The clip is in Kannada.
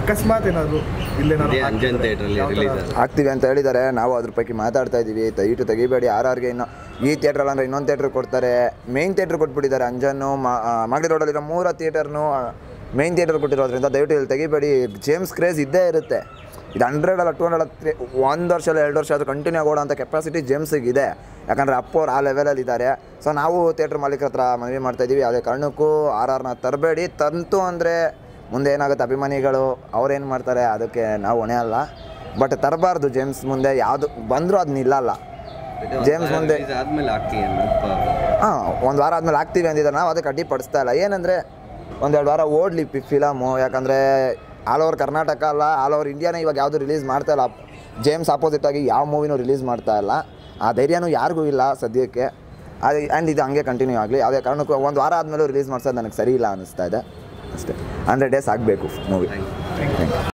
ಅಕಸ್ಮಾತ್ ಏನಾದ್ರು ಇಲ್ಲೇನಾದ್ರು ಇದೇ ಅಂಜನ್ ಥಿಯೇಟ್ರಲ್ಲಿ ಯಾವ ಥರ? ರಿಲೀಸ್ ಆಗುತ್ತೆ ಆಗ್ತೀವಿ ಅಂತ ಹೇಳಿದ್ದಾರೆ ನಾವು ಅದ್ರ ಪೈಕಿ ಮಾತಾಡ್ತಾ ಇದ್ದೀವಿ ದಯವಿಟ್ಟು ತೆಗಿಬೇಡಿ ಯಾರ್ಯಾರಿಗೆ ಇನ್ನು ಈ ಥಿಯೇಟ್ರಲ್ಲಿ ಅಂದರೆ ಇನ್ನೊಂದು ಥಿಯೇಟ್ರ್ ಕೊಡ್ತಾರೆ ಮೇಯ್ನ್ ಥಿಯೇಟ್ರ್ ಕೊಟ್ಬಿಟ್ಟಿದ್ದಾರೆ ಅಂಜನ್ನು ಮಾಗಡಿ ರೋಡಲ್ಲಿರೋ ಮೂರ ಥಿಯೇಟರ್ನು ಮೇಯ್ನ್ ಥಿಯೇಟರ್ ಕೊಟ್ಟಿರೋದ್ರಿಂದ ದಯವಿಟ್ಟು ಇಲ್ಲಿ ತೆಗಿಬೇಡಿ ಜೇಮ್ಸ್ ಕ್ರೇಜ್ ಇದ್ದೇ ಇರುತ್ತೆ ಇದು ಹಂಡ್ರೆಡ್ ಅಲ್ಲ ಟೂ ಹಂಡ್ರೆಡ್ ತ್ರೀ ಒಂದು ವರ್ಷ ಅಲ್ಲ ಎರಡು ವರ್ಷ ಅದು ಕಂಟಿನ್ಯೂ ಆಗೋಂಥ ಕೆಪಾಸಿಟಿ ಜೇಮ್ಸಿಗೆ ಇದೆ ಯಾಕಂದರೆ ಅಪ್ಪೋರು ಆ ಲೆವೆಲಲ್ಲಿ ಇದ್ದಾರೆ ಸೊ ನಾವು ಥಿಯೇಟ್ರ್ ಮಾಲೀಕರ ಹತ್ರ ಮನವಿ ಮಾಡ್ತಾ ಇದ್ದೀವಿ ಯಾವುದೇ ಕಾರಣಕ್ಕೂ ಆರ್ ಆರ್ನ ತರಬೇಡಿ ತಂತು ಅಂದರೆ ಮುಂದೆ ಏನಾಗುತ್ತೆ ಅಭಿಮಾನಿಗಳು ಅವ್ರೇನು ಮಾಡ್ತಾರೆ ಅದಕ್ಕೆ ನಾವು ಹೊಣೆ ಅಲ್ಲ ಬಟ್ ತರಬಾರ್ದು ಜೇಮ್ಸ್ ಮುಂದೆ ಯಾವುದು ಬಂದರೂ ಅದು ನಿಲ್ಲಲ್ಲ ಜೇಮ್ಸ್ ಮುಂದೆ ರಿಲೀಸ್ ಆದ್ಮೇಲೆ ಆಗ್ತೀವಿ ಹಾಂ ಒಂದು ವಾರ ಆದಮೇಲೆ ಆಗ್ತೀವಿ ಅಂದಿದ್ದಾರೆ ನಾವು ಅದಕ್ಕೆ ಅಡ್ಡಿಪಡಿಸ್ತಾ ಇಲ್ಲ ಏನಂದರೆ ಒಂದೆರಡು ವಾರ ಓಡಲಿ ಪಿ ಫಿಲಮು ಯಾಕಂದರೆ ಆಲ್ ಓವರ್ ಕರ್ನಾಟಕ ಅಲ್ಲ ಆಲ್ ಓವರ್ ಇಂಡಿಯಾನೇ ಇವಾಗ ಯಾವುದು ರಿಲೀಸ್ ಮಾಡ್ತಾ ಇಲ್ಲ ಜೇಮ್ಸ್ ಆಪೋಸಿಟ್ ಆಗಿ ಯಾವ ಮೂವಿನೂ ರಿಲೀಸ್ ಮಾಡ್ತಾ ಇಲ್ಲ ಆ ಧೈರ್ಯನೂ ಯಾರಿಗೂ ಇಲ್ಲ ಸದ್ಯಕ್ಕೆ ಅದು ಆ್ಯಂಡ್ ಇದು ಹಂಗೆ ಕಂಟಿನ್ಯೂ ಆಗಲಿ ಯಾವುದೇ ಕಾರಣಕ್ಕೂ ಒಂದು ವಾರ ಆದಮೇಲೂ ರಿಲೀಸ್ ಮಾಡ್ಸೋದು ನನಗೆ ಸರಿ ಇಲ್ಲ ಅನ್ನಿಸ್ತಾ ಇದೆ ಅಷ್ಟೇ ಹಂಡ್ರೆಡ್ ಡೇಸ್ ಆಗಬೇಕು ಮೂವಿ ಥ್ಯಾಂಕ್ ಯು